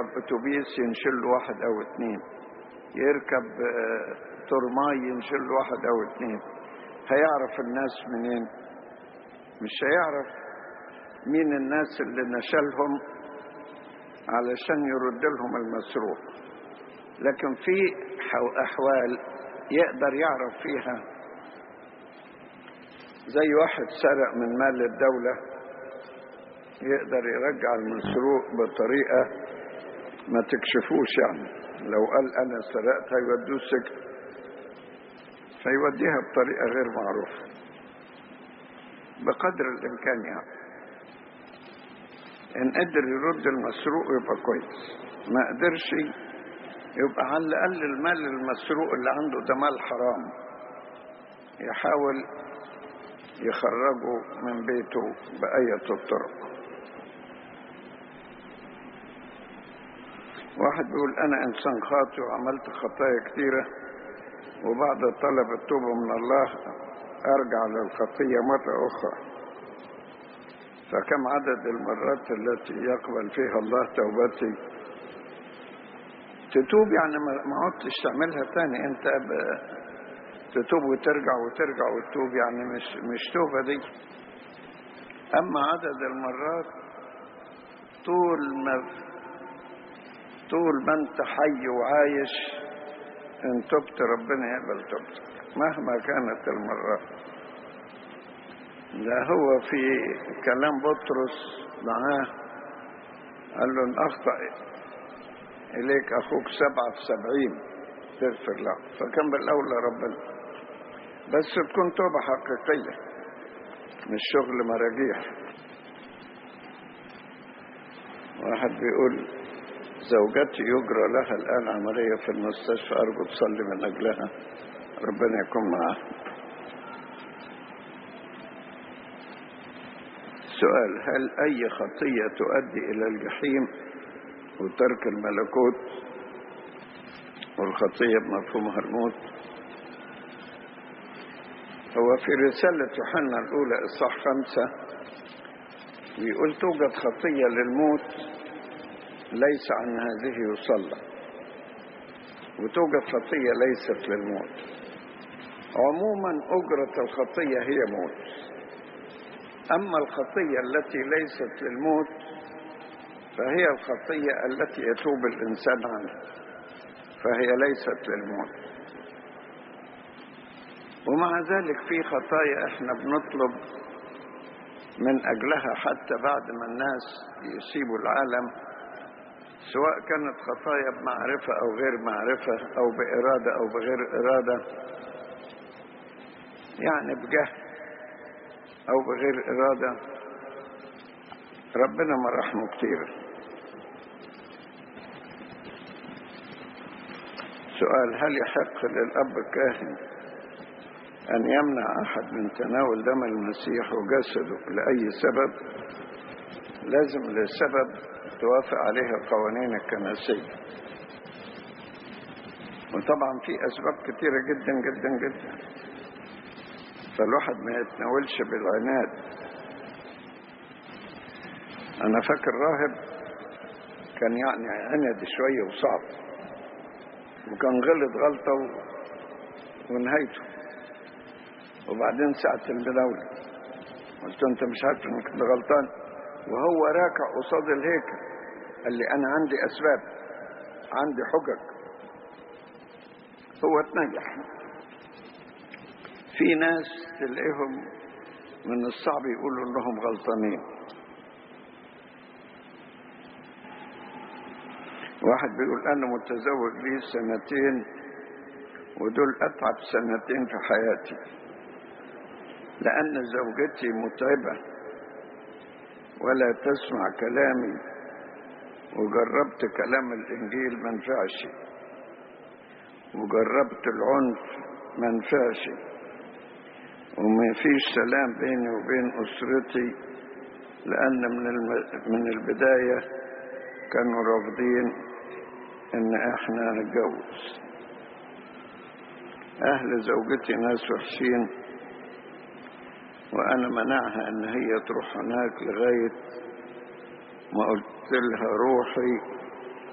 يركب اتوبيس ينشل له واحد او اتنين يركب آه، ترماي ينشل له واحد او اتنين هيعرف الناس منين مش هيعرف مين الناس اللي نشلهم علشان يرد لهم المسروق لكن في حو- احوال يقدر يعرف فيها زي واحد سرق من مال الدولة يقدر يرجع المسروق بطريقة ما تكشفوش يعني لو قال أنا سرقت هيودوه سجن فيوديها بطريقة غير معروفة بقدر الإمكان يعني إن قدر يرد المسروق يبقى كويس ما قدرش يبقى على الأقل المال المسروق اللي عنده ده مال حرام يحاول يخرجه من بيته بأية الطرق واحد بيقول أنا إنسان خاطئ وعملت خطايا كثيرة وبعد طلب التوبة من الله أرجع للخطية مرة أخرى فكم عدد المرات التي يقبل فيها الله توبتي تتوب يعني ما ما عدتش تعملها تاني انت ب- تتوب وترجع وترجع وتتوب يعني مش مش توبة دي أما عدد المرات طول ما طول ما أنت حي وعايش إن تبت ربنا يقبل توبتك مهما كانت المرات ده هو في كلام بطرس معاه قال له إن أخطأ إليك أخوك سبعة في سبعين تغفر له فكان بالأولى ربنا بس تكون توبة حقيقية مش شغل مراجيح واحد بيقول زوجتي يجرى لها الآن عملية في المستشفى أرجو تصلي من أجلها ربنا يكون معها سؤال هل أي خطية تؤدي إلى الجحيم وترك الملكوت والخطية بمفهومها الموت هو في رسالة يوحنا الأولى إصحاح خمسة بيقول توجد خطية للموت ليس عن هذه يصلى وتوجد خطية ليست للموت عموما أجرة الخطية هي موت أما الخطية التي ليست للموت فهي الخطية التي يتوب الإنسان عنها فهي ليست للموت ومع ذلك في خطايا احنا بنطلب من أجلها حتى بعد ما الناس يسيبوا العالم سواء كانت خطايا بمعرفة أو غير معرفة أو بإرادة أو بغير إرادة يعني بجهل أو بغير إرادة ربنا مراحمه كتير سؤال هل يحق للأب الكاهن أن يمنع أحد من تناول دم المسيح وجسده لأي سبب لازم لسبب توافق عليه القوانين الكنسية وطبعا في أسباب كتيرة جدا جدا جدا فالواحد ما يتناولش بالعناد أنا فاكر راهب كان يعني عند شوية وصعب وكان غلط غلطة و... ونهايته وبعدين ساعة المداولة قلت له أنت مش عارف إنك كنت غلطان وهو راكع قصاد الهيكل قال لي أنا عندي أسباب عندي حجج هو اتنجح في ناس تلاقيهم من الصعب يقولوا انهم غلطانين واحد بيقول انا متزوج لي سنتين ودول اتعب سنتين في حياتي لان زوجتي متعبه ولا تسمع كلامي وجربت كلام الانجيل ما نفعش وجربت العنف ما نفعش وما فيش سلام بيني وبين أسرتي لأن من الم... من البداية كانوا رافضين إن إحنا نتجوز أهل زوجتي ناس وحشين وأنا منعها إن هي تروح هناك لغاية ما قلت لها روحي